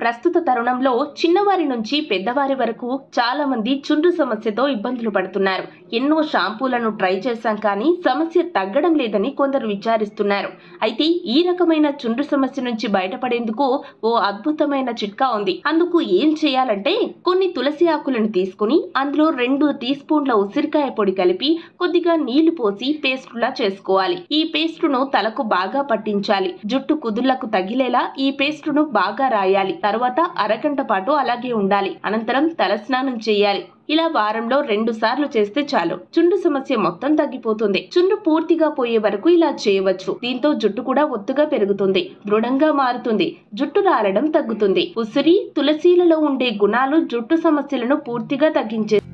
ప్రస్తుత తరుణంలో చిన్నవారి నుంచి పెద్దవారి వరకు చాలా మంది చుండ్రు సమస్యతో ఇబ్బందులు పడుతున్నారు ఎన్నో షాంపూలను ట్రై చేశాం కానీ సమస్య తగ్గడం లేదని కొందరు విచారిస్తున్నారు అయితే ఈ రకమైన చుండ్రు సమస్య నుంచి బయటపడేందుకు ఓ అద్భుతమైన చిట్కా ఉంది అందుకు ఏం చేయాలంటే కొన్ని తులసి ఆకులను తీసుకుని అందులో రెండు టీ స్పూన్ల ఉసిరికాయ పొడి కలిపి కొద్దిగా నీళ్లు పోసి పేస్టులా చేసుకోవాలి ఈ పేస్టును తలకు బాగా పట్టించాలి జుట్టు కుదుళ్లకు తగిలేలా ఈ పేస్టును బాగా రాయాలి తర్వాత అరగంట పాటు అలాగే ఉండాలి అనంతరం తలస్నానం చేయాలి ఇలా వారంలో రెండు సార్లు చేస్తే చాలు చుండు సమస్య మొత్తం తగ్గిపోతుంది చుండు పూర్తిగా పోయే వరకు ఇలా చేయవచ్చు దీంతో జుట్టు కూడా ఒత్తుగా పెరుగుతుంది దృఢంగా మారుతుంది జుట్టు రాలడం తగ్గుతుంది ఉసిరి తులసీలలో ఉండే గుణాలు జుట్టు సమస్యలను పూర్తిగా తగ్గించే